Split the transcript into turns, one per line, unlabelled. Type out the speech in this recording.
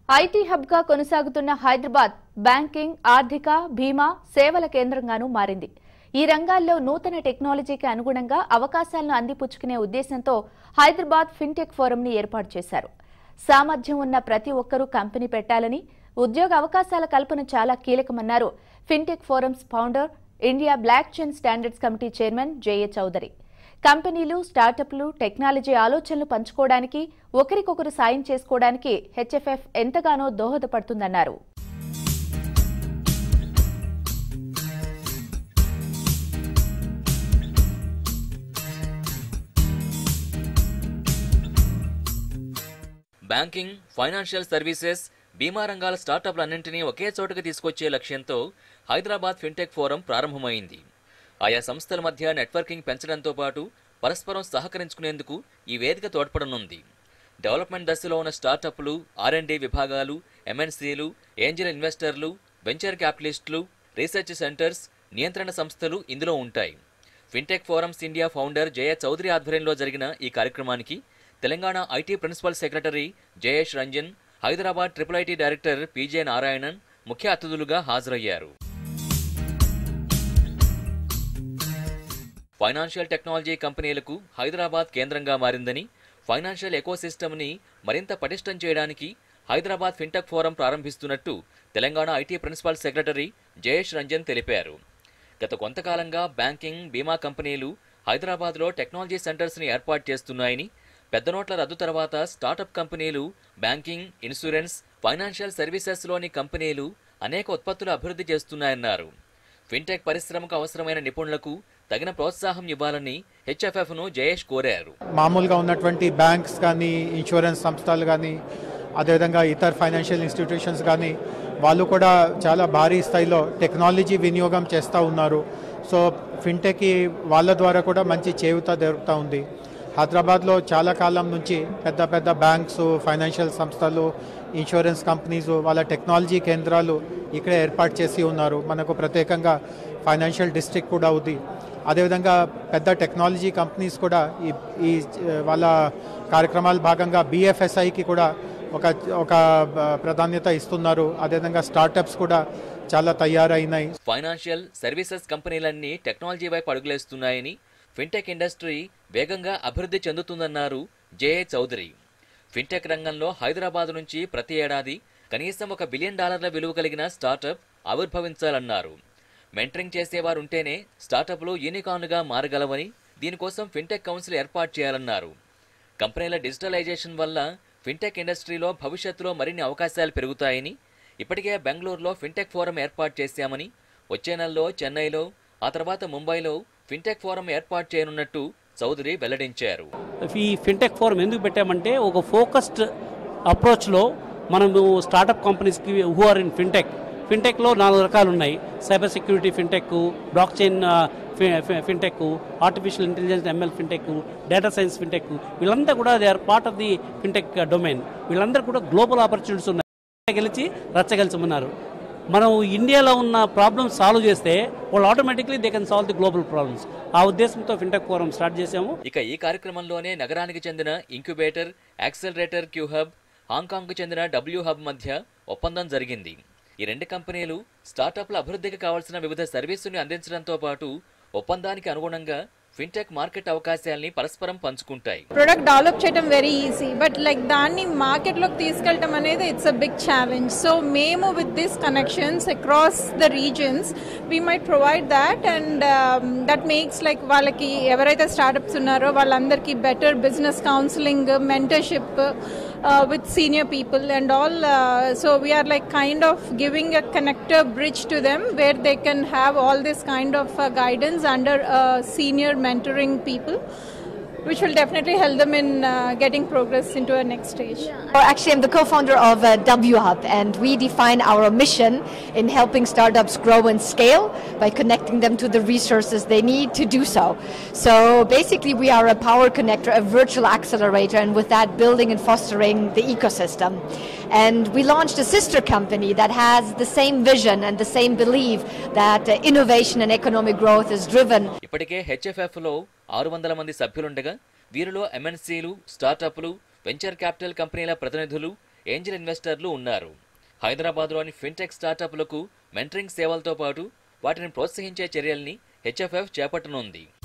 IT హబ్గా కొనసాగుతున్న Hyderabad banking ఆర్థిక బీమా సేవల కేంద్రంగానూ మారింది ఈ రంగాల్లో నూతన టెక్నాలజీకి అనుగుణంగా అవకాశాలను అందిపుచ్చుకునే ఉద్దేశంతో హైదరాబాద్ ఫిన్టెక్ ఫోరంని ఏర్పాటు చేశారు సామర్థ్యం ఉన్న ప్రతి ఒక్కరూ కంపెనీ పెట్టాలని ఉద్యోగ అవకాశాల కల్పన చాలా కీలకమన్నారు fintech forums founder India blockchain standards committee chairman JA Chowdary కంపెనీలు స్టార్టప్లు టెక్నాలజీ ఆలోచనలు పంచుకోవడానికి ఒకరికొకరు సాయం చేసుకోవడానికి హెచ్ఎఫ్ఎఫ్ ఎంతగానో దోహదపడుతుందన్నారు
బ్యాంకింగ్ ఫైనాన్షియల్ సర్వీసెస్ బీమా రంగాల స్టార్టప్లన్నింటినీ ఒకే చోటుకు తీసుకొచ్చే లక్ష్యంతో హైదరాబాద్ ఫిన్టెక్ ఫోరం ప్రారంభమైంది ఆయా సంస్థల మధ్య నెట్వర్కింగ్ పెంచడంతో పాటు పరస్పరం సహకరించుకునేందుకు ఈ వేదిక తోడ్పడనుంది డెవలప్మెంట్ దశలో ఉన్న స్టార్టప్లు ఆర్ఎండి విభాగాలు ఎంఎన్సీలు ఏంజల్ ఇన్వెస్టర్లు వెంచర్ క్యాపిటలిస్టులు రీసెర్చ్ సెంటర్స్ నియంత్రణ సంస్థలు ఇందులో ఉంటాయి fintech forums India founder Jaya Chowdary ఆధ్వర్యంలో జరిగిన ఈ కార్యక్రమానికి Telangana IT principal secretary Jayesh Ranjan Hyderabad triple IT director PJ Narayanan ముఖ్య అతిథులుగా హాజరయ్యారు ఫైనాన్షియల్ టెక్నాలజీ కంపెనీలకు హైదరాబాద్ కేంద్రంగా మారిందని ఫైనాన్షియల్ ఎకోసిస్టమ్ని మరింత పటిష్టం చేయడానికి హైదరాబాద్ ఫిన్టెక్ ఫోరం ప్రారంభిస్తున్నట్టు Telangana IT principal secretary Jayesh Ranjan తెలిపారు గత కొంతకాలంగా బ్యాంకింగ్ బీమా కంపెనీలు హైదరాబాద్లో టెక్నాలజీ సెంటర్స్ని ఏర్పాటు చేస్తున్నాయని పెద్ద నోట్ల రద్దు తర్వాత స్టార్టప్ కంపెనీలు బ్యాంకింగ్ ఇన్సూరెన్స్ ఫైనాన్షియల్ సర్వీసెస్లోని కంపెనీలు అనేక ఉత్పత్తులు అభివృద్ధి చేస్తున్నాయన్నారు ఫిన్టెక్ పరిశ్రమకు అవసరమైన నిపుణులకు తగిన ప్రోత్సాహం ఇవ్వాలని హెచ్ఎఫ్ఎఫ్ను జయేష్ కోరారు
మామూలుగా ఉన్నటువంటి బ్యాంక్స్ కానీ ఇన్సూరెన్స్ సంస్థలు కానీ అదేవిధంగా ఇతర ఫైనాన్షియల్ ఇన్స్టిట్యూషన్స్ కానీ వాళ్ళు కూడా చాలా భారీ స్థాయిలో టెక్నాలజీ వినియోగం చేస్తూ ఉన్నారు సో ఫిన్టెక్కి వాళ్ళ ద్వారా కూడా మంచి చేయూత దొరుకుతూ ఉంది హైదరాబాద్లో చాలా కాలం నుంచి పెద్ద పెద్ద బ్యాంక్స్ ఫైనాన్షియల్ సంస్థలు ఇన్సూరెన్స్ కంపెనీస్ వాళ్ళ టెక్నాలజీ కేంద్రాలు ఇక్కడే ఏర్పాటు చేసి ఉన్నారు మనకు ప్రత్యేకంగా ఫైనాన్షియల్ డిస్ట్రిక్ట్ కూడా ఉంది అదేవిధంగా పెద్ద టెక్నాలజీ కంపెనీస్ కూడా ఈ ఈ వాళ్ళ కార్యక్రమాల భాగంగా బీఎఫ్ఎస్ఐకి కూడా ఒక ఒక ప్రాధాన్యత ఇస్తున్నారు అదేవిధంగా స్టార్టప్స్ కూడా చాలా తయారైనాయి
ఫైనాన్షియల్ సర్వీసెస్ కంపెనీలన్నీ టెక్నాలజీ వైపు అడుగులేస్తున్నాయని ఫిన్టెక్ ఇండస్ట్రీ వేగంగా అభివృద్ధి చెందుతుందన్నారు జేఏ చౌదరి ఫిన్టెక్ రంగంలో హైదరాబాద్ నుంచి ప్రతి ఏడాది కనీసం ఒక బిలియన్ డాలర్ల విలువ కలిగిన స్టార్టప్ ఆవిర్భవించాలన్నారు మెంటరింగ్ చేసేవారు ఉంటేనే స్టార్టప్లు యూనికాన్లుగా మారగలవని దీనికోసం ఫిన్టెక్ కౌన్సిల్ ఏర్పాటు చేయాలన్నారు కంపెనీల డిజిటలైజేషన్ వల్ల ఫిన్టెక్ ఇండస్ట్రీలో భవిష్యత్తులో మరిన్ని అవకాశాలు పెరుగుతాయని ఇప్పటికే బెంగళూరులో ఫిన్టెక్ ఫోరం ఏర్పాటు చేశామని వచ్చే నెలలో చెన్నైలో ఆ తర్వాత ముంబైలో ఫిన్టెక్ ఫోరం ఏర్పాటు చేయనున్నట్టు చౌదరి వెల్లడించారు
ఈ ఫిన్టెక్ ఫోరం ఎందుకు పెట్టామంటే ఒక ఫోకస్డ్ అప్రోచ్లో మనము స్టార్టప్ కంపెనీస్కి హూ ఆర్ ఇన్ ఫిన్టెక్ ఫిన్టెక్లో నాలుగు రకాలు ఉన్నాయి cyber security fintech blockchain fintech artificial intelligence ML fintech data science fintech వీళ్ళంతా కూడా they are part of the fintech domain వీళ్ళందరూ కూడా గ్లోబల్ ఆపర్చునిటీస్ ఉన్నాయి గెలిచి రచ్చగెలిచమన్నారు మనం ఇండియాలో ఉన్న ప్రాబ్లమ్స్ సాల్వ్ చేస్తే వాళ్ళు automatically they can solve the global problems ఆ ఉద్దేశంతో ఫిన్టెక్ ఫోరం స్టార్ట్ చేశాము
ఇక ఈ కార్యక్రమంలోనే నగరానికి చెందిన ఇంక్యుబేటర్ యాక్సలరేటర్ క్యూ హబ్ హాంకాంగ్కు చెందిన డబ్ల్యూ హబ్ మధ్య ఒప్పందం జరిగింది ఈ రెండు కంపెనీలు స్టార్టప్ల అభివృద్ధికి కావాల్సిన వివిధ సర్వీసుల్ని అందించడంతో పాటు ఒప్పందానికి అనుగుణంగా ఫిన్టెక్ మార్కెట్ అవకాశాల్ని పరస్పరం పంచుకుంటాయి
ప్రొడక్ట్ డెవలప్ చేయడం వెరీ ఈజీ బట్ లైక్ దాన్ని మార్కెట్లోకి తీసుకెళ్ళటం అనేది it's a big challenge so మేము with this connections across the reasons we might provide that and that makes like వాళ్ళకి ఎవరైతే స్టార్టప్స్ ఉన్నారో వాళ్ళందరికీ better business counselling mentorship with senior people and all. Uh, so we are like kind of giving a connector bridge to them where they can have all this kind of uh, guidance under uh, senior mentoring people. Which will definitely help them in uh, getting progress into a next stage.
Well, Actually, I'm the co-founder of uh, WHub, and we define our mission in helping startups grow and scale by connecting them to the resources they need to do so. So basically, we are a power connector, a virtual accelerator, and with that, building and fostering the ecosystem. And we launched a sister company that has the same vision and the same belief that uh, innovation and economic growth is driven
ఇప్పటికే హెచ్ఎఫ్ఎఫ్లో ఆరు వందల మంది సభ్యులుండగా వీరిలో ఎంఎన్సీలు స్టార్టప్లు venture capital కంపెనీల ప్రతినిధులు Angel ఇన్వెస్టర్లు ఉన్నారు హైదరాబాద్లోని ఫిన్టెక్ స్టార్టప్లకు మెంటరింగ్ సేవలతో పాటు వాటిని ప్రోత్సహించే చర్యల్ని హెచ్ఎఫ్ఎఫ్ చేపట్టనుంది